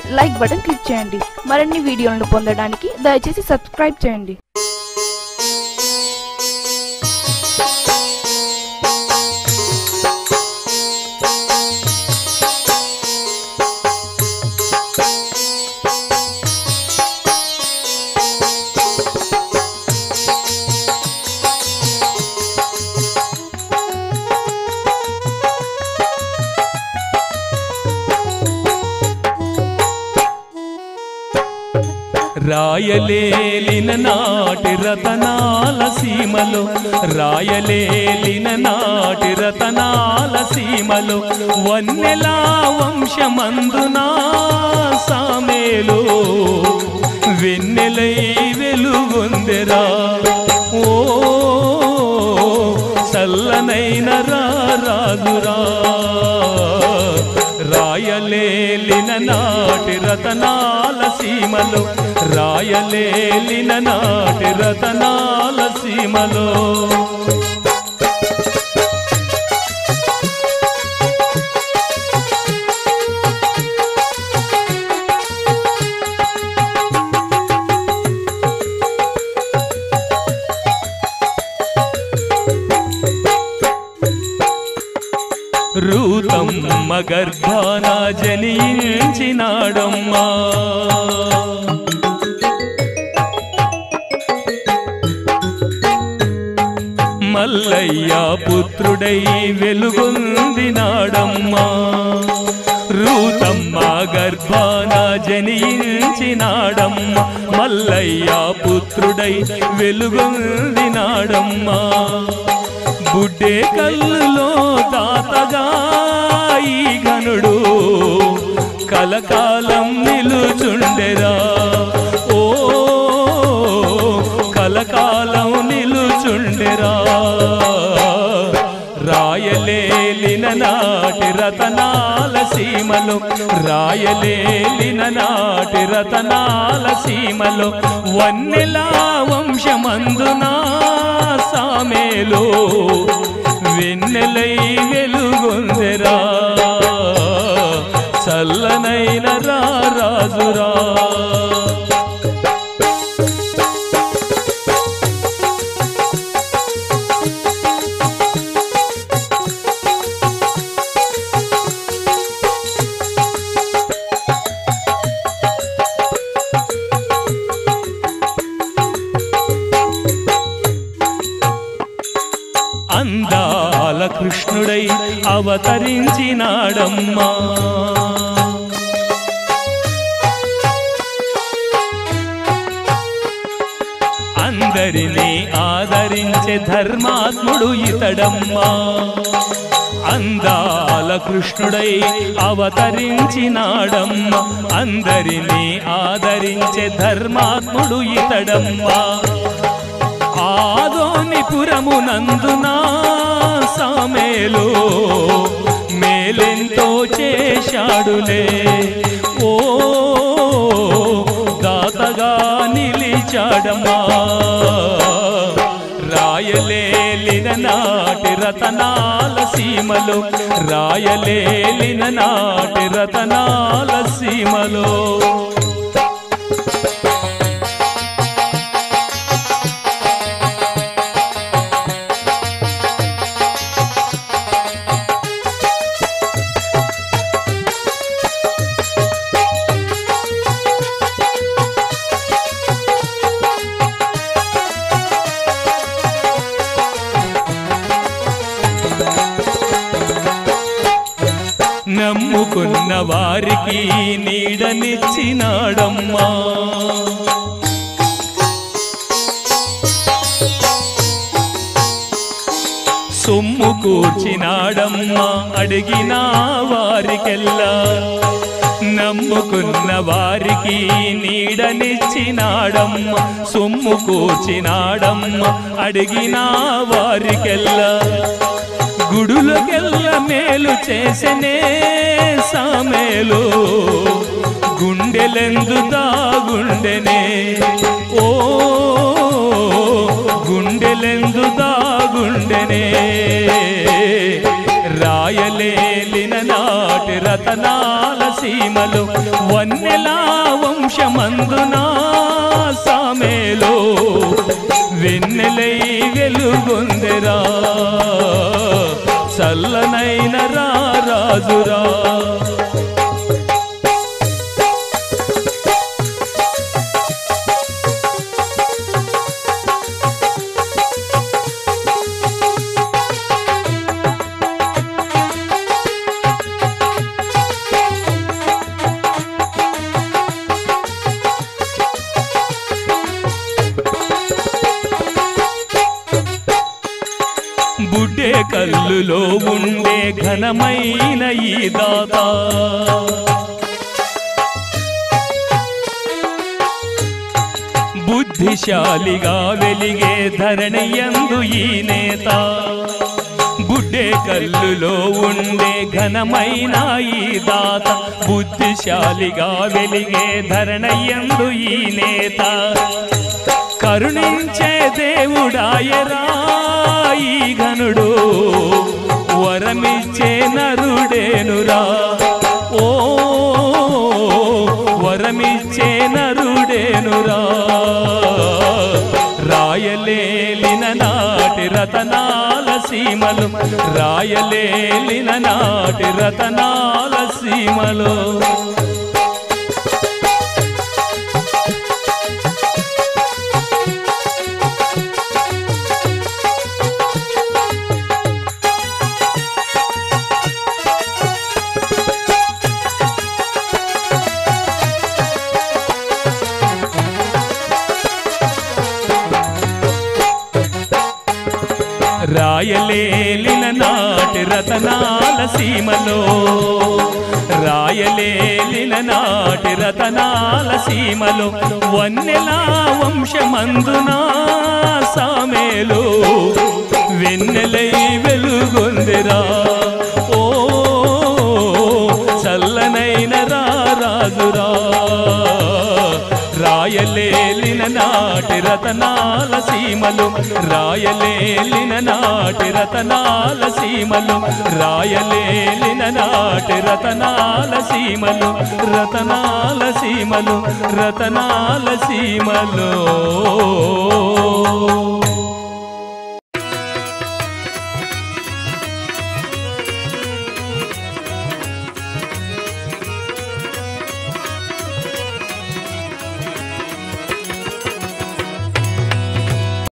like button click చేయండి మరిన్ని వీడియోలను పొందడానికి దయచేసి సబ్స్క్రైబ్ చేయండి రాయలేలిన నాటి రతనాల సీమలో రాయలేలిన నాటి రతనాల సీమలో వన్నెలా వంశమందునా సామేలో వెన్నెలై వెలుగొందెరా ఓ చల్లనైన రా రాజురా రాయలేలిన నాటి రతనాల సీమలో రాయలేలిన నాటి రతనాల సీమలో రూతమ్మ గర్భాన జనించినాడమ్మా మల్లయ్య పుత్రుడై వెలుగొందినాడమ్మా రూతమ్మ గర్భాన జనించినాడమ్మ మల్లయ్య పుత్రుడై వెలుగొందినాడమ్మా బుడ్డే కల్లులో తాతగా ఈ గనుడు కలకాలం నిలుచుండెరా ఓ కలకాలం నిలుచుండెరా రాయలేలిన నాటి రతనాల సీమలో రాయలేలిన నాటి రతనాల సీమలో వన్నెలా వంశమందునా సామేలో వెన్నెలై వెలుగొందెరా చల్లనైన రా రాజురా అందాల కృష్ణుడై అవతరించినాడమ్మా అందరినీ ఆదరించే ధర్మాత్ముడు ఇతడమ్మా అందాల కృష్ణుడై అవతరించినాడమ్మ అందరినీ ఆదరించే ధర్మాత్ముడు ఇతడమ్మా ఆదోని పురమునందున సామేలో మేలెంతో చేశాడులే ఓ దాతగా నిలిచాడమ్మా రాయలేలిన నాటి రతనాల సీమలో రాయలేలిన నాటి రతనాల సీమలో నమ్ముకున్న వారికి నీడనిచ్చినాడమ్మా సొమ్ము కూర్చినాడమ్మా అడిగిన వారికెల్లా నమ్ముకున్న వారికి నీడనిచ్చినాడమ్మ సొమ్ము కూర్చినాడమ్మ అడిగిన వారికెల్లా గుడులకెల్ల మేలు చేసనే సామేలు గుండెలెందు దాగుండెనే ఓ గుండెలెందు దాగుండెనే రాయలేలిన నాటి రతనాల సీమలు వన్నెలా వంశమందునా సామేలో వెన్నెలై వెలుగొందెరా చల్లనైన రా రాజురా బుడ్డే కల్లులో ఉండే ఘనమైన ఈ దాత బుద్ధిశాలిగా వెలిగే ధరణియందు ఈ నేత బుడ్డే కల్లులో ఉండే ఘనమైన ఈ దాత బుద్ధిశాలిగా వెలిగే ధరణయందు ఈ నేత కరుణించే దేవుడాయరా ఈ ఘనుడు వరమిచ్చే నరుడేనురా ఓ వరమిచ్చే నరుడేనురా రాయలేలిన నాటి రతనాల సీమలు రాయలేలిన నాటి రతనాల సీమలు రాయలేలిన నాటి రతనాల సీమలో రాయలేలిన నాటి రతనాల సీమలో వన్నెలా వంశమందునా సామేలు వెన్నెలై వెలుగొందిరా ఓ చల్లనైన రా రాజురా రాయలేలిన నాటి రతనాల సీమలు రాయలేలిన నాటి రతనాల సీమలు రాయలేలిన నాటి రతనాల సీమలు రతనాల సీమలు రతనాల సీమలు